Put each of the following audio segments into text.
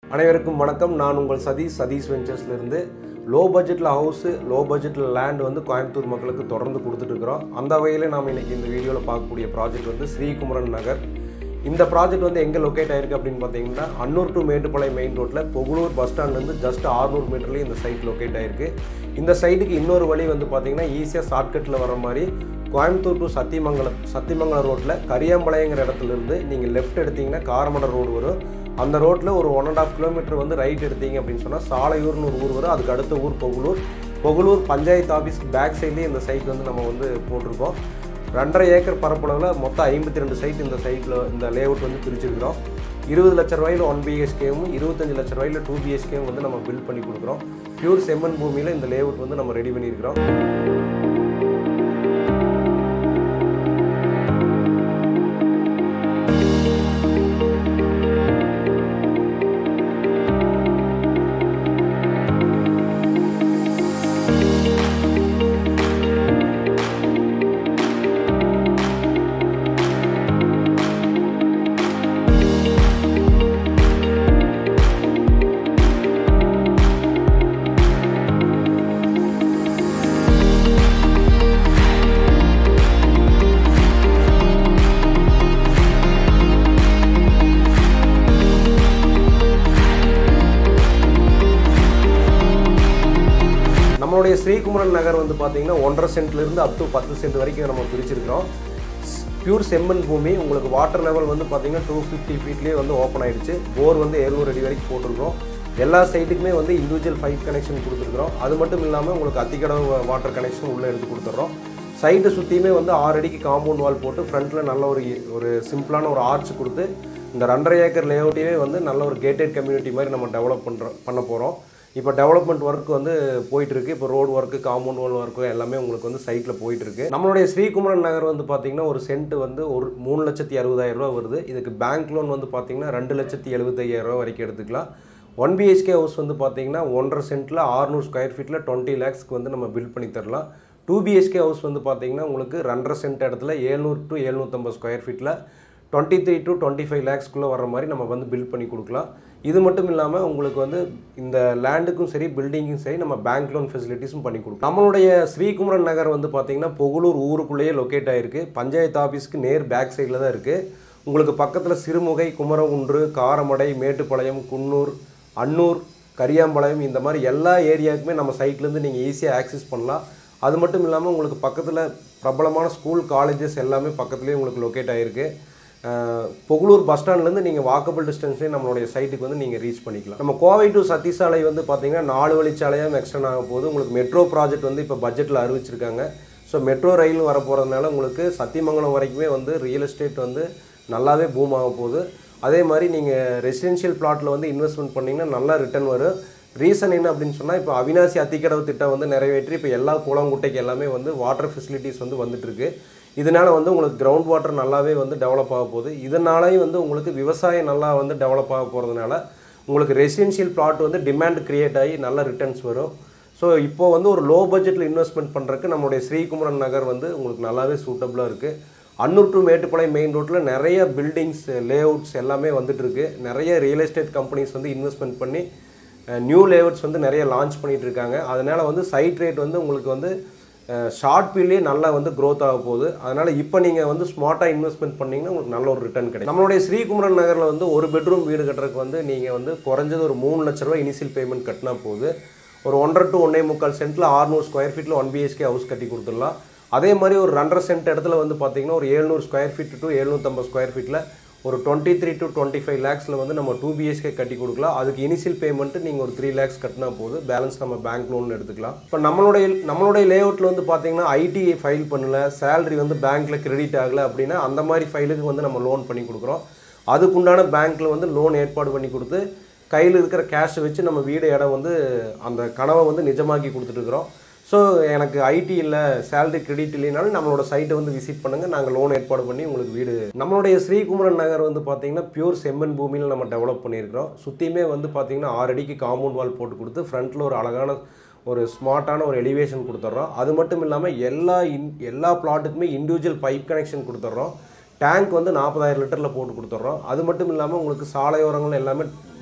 அனைவருக்கும் வணக்கம் நான் உங்கள் சதீஷ் சதீஷ் வெஞ்சர்ஸ்லேருந்து லோ பட்ஜெட்டில் ஹவுஸு லோ பட்ஜெட்டில் லேண்ட் வந்து கோயம்புத்தூர் மக்களுக்கு தொடர்ந்து கொடுத்துட்ருக்குறோம் அந்த வகையில் நாம் இன்றைக்கி இந்த வீடியோவில் பார்க்கக்கூடிய ப்ராஜெக்ட் வந்து ஸ்ரீகுமரன் நகர் இந்த ப்ராஜெக்ட் வந்து எங்கே லொக்கேட் ஆயிருக்கு அப்படின்னு பார்த்தீங்கன்னா அன்னூர் டு மேட்டுப்பாளையம் மெயின் ரோட்டில் பொகுலூர் பஸ் ஸ்டாண்ட்லேருந்து ஜஸ்ட் 600 மீட்டர்லேயே இந்த சைட் லொக்கேட் ஆயிருக்கு இந்த சைட்டுக்கு இன்னொரு வழி வந்து பார்த்தீங்கன்னா ஈஸியாக ஷார்ட்கட்டில் வர மாதிரி கோயம்புத்தூர் டு சத்தியமங்கலம் சத்தியமங்கலம் ரோட்டில் கரியாம்பாளையங்கிற இடத்துல இருந்து நீங்கள் லெஃப்ட் எடுத்தீங்கன்னா காரமடை ரோடு வரும் அந்த ரோட்டில் ஒரு ஒன் அண்ட் ஆஃப் கிலோமீட்டர் வந்து ரைட் எடுத்தீங்க அப்படின்னு சொன்னால் சாலையூர்னு ஒரு ஊர் வரும் அதுக்கு அடுத்த ஊர் பொகுலூர் பொகுலூர் பஞ்சாயத்து ஆஃபீஸ் பேக் சைட்லேயே இந்த சைட் வந்து நம்ம வந்து போட்டிருக்கோம் ரெண்டரை ஏக்கர் பரப்பளவில் மொத்தம் ஐம்பத்தி ரெண்டு சைட் இந்த சைட்டில் இந்த லேஅவுட் வந்து பிரிச்சிருக்கிறோம் இருபது லட்ச ரூபாயில் ஒன் பிஹெச்கேவும் இருபத்தஞ்சு லட்ச ரூபாயில் டூ பிஹெச்கேவும் வந்து நம்ம பில்ட் பண்ணி கொடுக்குறோம் பியூர் செம்மண் பூமியில் இந்த லேஅவுட் வந்து நம்ம ரெடி பண்ணியிருக்கிறோம் நம்மளுடைய ஸ்ரீகுமரன் நகர் வந்து பார்த்தீங்கன்னா ஒன்றரை சென்ட்லேருந்து அப் டு பத்து சென்ட் வரைக்கும் நம்ம பிரிச்சிருக்கிறோம் பியூர் செம்மண் பூமி உங்களுக்கு வாட்டர் லெவல் வந்து பார்த்தீங்கன்னா டூ ஃபிஃப்டி ஃபீட்லேயே வந்து ஓப்பன் ஆயிடுச்சு போர் வந்து எழுநூறு அடி வரைக்கும் போட்டிருக்கிறோம் எல்லா சைட்டுக்குமே வந்து இண்டிவிஜுவல் பைப் கனெக்ஷன் கொடுத்துருக்குறோம் அது மட்டும் இல்லாமல் உங்களுக்கு அத்திக்கடவு வாட்டர் கனெக்ஷன் உள்ளே எடுத்து கொடுத்துட்றோம் சைட்டை சுற்றியுமே வந்து ஆறு அடிக்கு காம்பவுண்ட் வால் போட்டு ஃப்ரண்ட்டில் நல்ல ஒரு ஒரு சிம்பிளான ஒரு ஆர்ச் கொடுத்து இந்த ரெண்டரை ஏக்கர் லேஅவுட்டையே வந்து நல்ல ஒரு கேட்டட் கம்யூனிட்டி மாதிரி நம்ம டெவலப் பண்ணுறோம் பண்ண போகிறோம் இப்போ டெவலப்மெண்ட் ஒர்க் வந்து போயிட்டு இருக்கு இப்போ road work compound wall work எல்லாமே உங்களுக்கு வந்து சைட்டில் போயிட்டு இருக்கு நம்மளுடைய ஸ்ரீகுமரன் நகர் வந்து பார்த்தீங்கன்னா ஒரு சென்ட் வந்து ஒரு மூணு லட்சத்தி அறுபதாயிரம் ரூபா வருது இதுக்கு பேங்க் லோன் வந்து பார்த்தீங்கன்னா ரெண்டு லட்சத்தி எழுபத்தையாயிரம் ரூபா வரைக்கும் எடுத்துக்கலாம் ஒன் பிஹெச்கே ஹவுஸ் வந்து பார்த்தீங்கன்னா ஒன்றரை சென்ட்டில் ஆறுநூறு ஸ்கொயர் ஃபீட்டில் டுவெண்ட்டி லேக்ஸ்க்கு வந்து நம்ம பில்ட் பண்ணி தரலாம் டூ பிஹெச்கே ஹவுஸ் வந்து பார்த்தீங்கன்னா உங்களுக்கு ரெண்டரை சென்ட் இடத்துல ஏழ்நூறு டு எழுநூற்றம்பது ஸ்கொயர் ஃபீட்டில் twenty three to twenty five லேக்ஸ்க்குள்ளே வர மாதிரி நம்ம வந்து பில்ட் பண்ணி கொடுக்கலாம் இது மட்டும் இல்லாமல் உங்களுக்கு வந்து இந்த லேண்டுக்கும் சரி பில்டிங்கும் சரி நம்ம பேங்க் லோன் ஃபெசிலிட்டிஸும் பண்ணி கொடுக்கலாம் நம்மளுடைய ஸ்ரீகுமரன் நகர் வந்து பார்த்தீங்கன்னா பொகுலூர் ஊருக்குள்ளேயே லொக்கேட் ஆகிருக்கு பஞ்சாயத்து ஆஃபீஸ்க்கு நேர் பேக் சைடில் தான் இருக்குது உங்களுக்கு பக்கத்தில் சிறுமுகை குமரகுன்று காரமடை மேட்டுப்பாளையம் குன்னூர் அன்னூர் கரியாம்பாளையம் இந்த மாதிரி எல்லா ஏரியாவுக்குமே நம்ம சைட்லேருந்து நீங்கள் ஈஸியாக ஆக்சஸ் பண்ணலாம் அது மட்டும் இல்லாமல் உங்களுக்கு பக்கத்தில் பிரபலமான ஸ்கூல் காலேஜஸ் எல்லாமே பக்கத்துலேயே உங்களுக்கு லொக்கேட் ஆகிருக்கு அஹ் பொகுலூர் பஸ் ஸ்டாண்ட்லேருந்து நீங்கள் வாக்கபிள் டிஸ்டன்ஸ்லேயே நம்மளுடைய சைட்டுக்கு வந்து நீங்கள் ரீச் பண்ணிக்கலாம் நம்ம கோவை டு சத்திசாலை வந்து பார்த்தீங்கன்னா நாலு வழிச்சாலையாக எக்ஸ்டெண்ட் ஆக போகுது உங்களுக்கு மெட்ரோ ப்ராஜெக்ட் வந்து இப்போ பட்ஜெட்டில் அறிவிச்சிருக்காங்க ஸோ மெட்ரோ ரயில் வர போகிறதுனால உங்களுக்கு சத்தியமங்கலம் வரைக்குமே வந்து ரியல் எஸ்டேட் வந்து நல்லாவே பூம் ஆக போகுது அதே மாதிரி நீங்கள் ரெசிடென்ஷியல் பிளாட்டில் வந்து இன்வெஸ்ட்மெண்ட் பண்ணிங்கன்னா நல்லா ரிட்டர்ன் வரும் ரீசன் என்ன அப்படின்னு சொன்னால் இப்போ அவினாசி அத்திக்கடவு திட்டம் வந்து நிறைவேற்றி இப்போ எல்லா குளங்குட்டைக்கு எல்லாமே வந்து வாட்டர் ஃபெசிலிட்டிஸ் வந்து வந்துட்டு இருக்கு இதனால வந்து உங்களுக்கு கிரவுண்ட் வாட்டர் நல்லாவே வந்து டெவலப் ஆக போகுது இதனாலேயும் வந்து உங்களுக்கு விவசாயம் நல்லா வந்து டெவலப் ஆக போகிறதுனால உங்களுக்கு ரெசிடென்ஷியல் பிளாட் வந்து டிமாண்ட் கிரியேட் ஆகி நல்ல ரிட்டர்ன்ஸ் வரும் ஸோ இப்போ வந்து ஒரு லோ பட்ஜெட்டில் இன்வெஸ்ட்மெண்ட் பண்ணுறதுக்கு நம்மளுடைய ஸ்ரீகுமரன் நகர் வந்து உங்களுக்கு நல்லாவே சூட்டபுளாக இருக்குது அன்னூர் டு மேட்டுப்பாளையம் மெயின் ரோட்டில் நிறைய பில்டிங்ஸ் லேஅவுட்ஸ் எல்லாமே வந்துட்டு இருக்கு நிறைய ரியல் எஸ்டேட் கம்பெனிஸ் வந்து இன்வெஸ்ட்மெண்ட் பண்ணி நியூ லேஅவுட்ஸ் வந்து நிறைய லான்ச் பண்ணிட்டு இருக்காங்க அதனால வந்து சைட் ரேட் வந்து உங்களுக்கு வந்து ஷார்ட் பீல்ட்லேயே நல்லா வந்து growth ஆக போகுது அதனால் இப்போ நீங்கள் வந்து ஸ்மார்ட்டாக இன்வெஸ்ட்மெண்ட் பண்ணிங்கன்னா உங்களுக்கு நல்ல ஒரு ரிட்டர்ன் கிடைக்கும் நம்மளுடைய ஸ்ரீகுமரன் நகரில் வந்து ஒரு பெட்ரூம் வீடு கட்டுறதுக்கு வந்து நீங்கள் வந்து குறைஞ்சது ஒரு மூணு லட்ச ரூபா இனிஷியல் பேமெண்ட் கட்டினா போகுது ஒரு ஒன்றரை டு ஒன்றே முக்கால் சென்ட்டில் ஆறுநூறு ஸ்கொயர் ஃபீட்டில் ஒன் பிஹெச்கே ஹவுஸ் கட்டி கொடுத்துடலாம் அதே மாதிரி ஒரு ரெண்டரை சென்ட் இடத்துல வந்து பார்த்தீங்கன்னா ஒரு எழுநூறு ஸ்கொயர் ஃபீட் டு எழுநூற்றம்பது ஸ்கொயர் ஃபீட்டில் ஒரு twenty three to twenty five லேக்ஸில் வந்து நம்ம டூ பிஹெச்கே கட்டி கொடுக்கலாம் அதுக்கு இனிஷியல் பேமெண்ட்டு நீங்கள் ஒரு த்ரீ லேக்ஸ் கட்டினா போதும் பேலன்ஸ் நம்ம பேங்க் லோன் எடுத்துக்கலாம் இப்போ நம்மளுடைய நம்மளுடைய லேஅவுட்டில் வந்து பார்த்தீங்கன்னா ஐடி ஃபைல் பண்ணல சேலரி வந்து பேங்க்கில் கிரெடிட் ஆகலை அப்படின்னா அந்த மாதிரி ஃபைலுக்கு வந்து நம்ம லோன் பண்ணி கொடுக்குறோம் அதுக்குண்டான பேங்க்கில் வந்து லோன் ஏற்பாடு பண்ணி கொடுத்து கையில் இருக்கிற கேஷை வச்சு நம்ம வீடு இடம் வந்து அந்த கனவை வந்து நிஜமாக்கி கொடுத்துட்ருக்குறோம் ஸோ எனக்கு ஐடி இல்லை சேலரி கிரெடிட் இல்லைனாலும் நம்மளோட சைட்டை வந்து விசிட் பண்ணுங்கள் நாங்கள் லோன் ஏற்பாடு பண்ணி உங்களுக்கு வீடு நம்மளுடைய ஸ்ரீகுமரன் நகர் வந்து பார்த்தீங்கன்னா பியூர் செம்மண் பூமியில் நம்ம டெவலப் பண்ணியிருக்கிறோம் சுற்றியுமே வந்து பார்த்தீங்கன்னா ஆறு அடிக்கு காம்பவுண்ட் வால் போட்டு கொடுத்து ஃப்ரண்ட்டில் ஒரு அழகான ஒரு ஸ்மார்ட்டான ஒரு எலிவேஷன் கொடுத்துட்றோம் அது மட்டும் இல்லாமல் எல்லா இன் எல்லா பிளாட்டுக்குமே இண்டிவிஜுவல் பைப் கனெக்ஷன் கொடுத்துட்றோம் டேங்க் வந்து நாற்பதாயிரம் லிட்டரில் போட்டு கொடுத்துட்றோம் அது மட்டும் இல்லாமல் உங்களுக்கு சாலையோரங்கள் எல்லாமே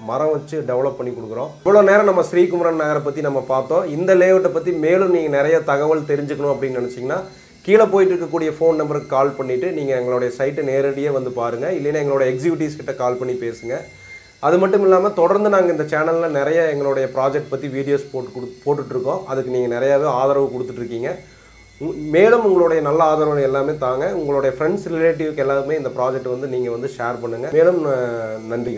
மரம் வச்சு டெவலப் பண்ணி கொடுக்குறோம் இவ்வளோ நேரம் நம்ம ஸ்ரீகுமரன் நகரை பற்றி நம்ம பார்த்தோம் இந்த லேஅவுட்டை பற்றி மேலும் நீங்கள் நிறைய தகவல் தெரிஞ்சுக்கணும் அப்படின்னு நினச்சிங்கன்னா கீழே போயிட்டு இருக்கக்கூடிய ஃபோன் நம்பருக்கு கால் பண்ணிவிட்டு நீங்கள் எங்களுடைய சைட்டை நேரடியாக வந்து பாருங்கள் இல்லைன்னா எங்களோட எக்ஸிக்யூட்டிவ்ஸ் கிட்ட கால் பண்ணி பேசுங்க அது மட்டும் இல்லாமல் தொடர்ந்து நாங்கள் இந்த சேனலில் நிறைய எங்களுடைய ப்ராஜெக்ட் பற்றி வீடியோஸ் போட்டு கொடு போட்டுட்ருக்கோம் அதுக்கு நீங்கள் நிறையாவே ஆதரவு கொடுத்துட்ருக்கீங்க உ- மேலும் உங்களுடைய நல்ல ஆதரவு எல்லாமே தாங்க உங்களுடைய ஃப்ரெண்ட்ஸ் ரிலேட்டிவ்க்கு எல்லாருமே இந்த ப்ராஜெக்ட் வந்து நீங்கள் வந்து ஷேர் பண்ணுங்கள் மேலும் அஹ், நன்றி